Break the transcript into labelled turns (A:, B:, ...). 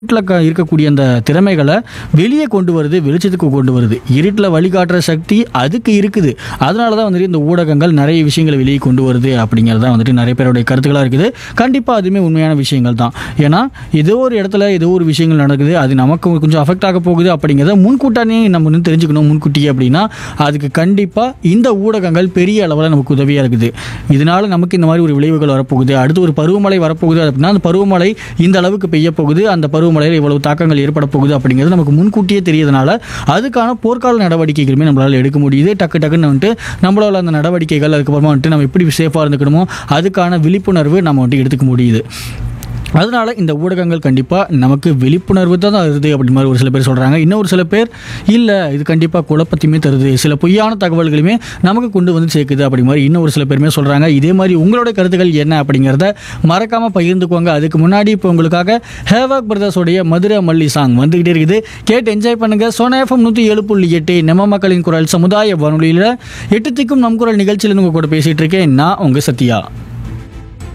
A: இருட்டில் க இருக்கக்கூடிய அந்த திறமைகளை வெளியே கொண்டு வருது வெளிச்சத்துக்கு கொண்டு வருது இருட்டில் வழிகாட்டுற சக்தி அதுக்கு இருக்குது அதனால தான் வந்துட்டு இந்த ஊடகங்கள் நிறைய விஷயங்களை வெளியே கொண்டு வருது அப்படிங்கிறது தான் வந்துட்டு நிறைய பேருடைய கருத்துக்களாக இருக்குது கண்டிப்பாக அதுவுமே உண்மையான விஷயங்கள் தான் ஏன்னா ஏதோ ஒரு இடத்துல ஏதோ ஒரு விஷயங்கள் நடக்குது அது நமக்கு கொஞ்சம் அஃபெக்ட் ஆக போகுது அப்படிங்கிறத முன்கூட்டானே நம்ம வந்து தெரிஞ்சுக்கணும் முன்கூட்டியே அப்படின்னா அதுக்கு கண்டிப்பாக இந்த ஊடகங்கள் பெரிய அளவில் நமக்கு உதவியாக இருக்குது இதனால நமக்கு இந்த மாதிரி ஒரு விளைவுகள் வரப்போகுது அடுத்து ஒரு பருவமழை வரப்போகுது அப்படின்னா அந்த பருவமழை இந்த அளவுக்கு பெய்ய போகுது அந்த பருவமழையில் இவ்வளவு தாக்கங்கள் ஏற்பட போகுது அப்படிங்கிறது நமக்கு முன்கூட்டியே தெரியறதுனால அதுக்கான போர்க்கால நடவடிக்கைகளுமே நம்மளால் எடுக்க முடியுது டக்கு டக்குன்னு வந்துட்டு நம்மளால் அந்த நடவடிக்கைகள் அதுக்கப்புறமா வந்துட்டு நம்ம எப்படி சேஃபாக இருந்துக்கணுமோ அதுக்கான விழிப்புணர்வு நம்ம வந்துட்டு எடுத்துக்க முடியுது அதனால இந்த ஊடகங்கள் கண்டிப்பாக நமக்கு விழிப்புணர்வு தான் தருது அப்படி மாதிரி ஒரு சில பேர் சொல்கிறாங்க இன்னொரு சில பேர் இல்லை இது கண்டிப்பாக குழப்பத்தையுமே தருது சில பொய்யான தகவல்களுமே நமக்கு கொண்டு வந்து சேர்க்குது அப்படி மாதிரி இன்னும் ஒரு சில பேருமே சொல்கிறாங்க இதே மாதிரி உங்களோட கருத்துக்கள் என்ன அப்படிங்கிறத மறக்காமல் பகிர்ந்துக்கோங்க அதுக்கு முன்னாடி இப்போ உங்களுக்காக ஹேவாக் பிரதர்ஸோடைய மதுரை மல்லி சாங் வந்துக்கிட்டே இருக்குது கேட்டு என்ஜாய் பண்ணுங்க சோனா எஃப்எம் நூற்றி ஏழு புள்ளி எட்டு நம்ம மக்களின் குரல் சமுதாய வானொலியில் எட்டு திக்கும் நம் குரல் நிகழ்ச்சியில் உங்கள் கூட பேசிகிட்டு இருக்கேன் நான் உங்கள் சத்யா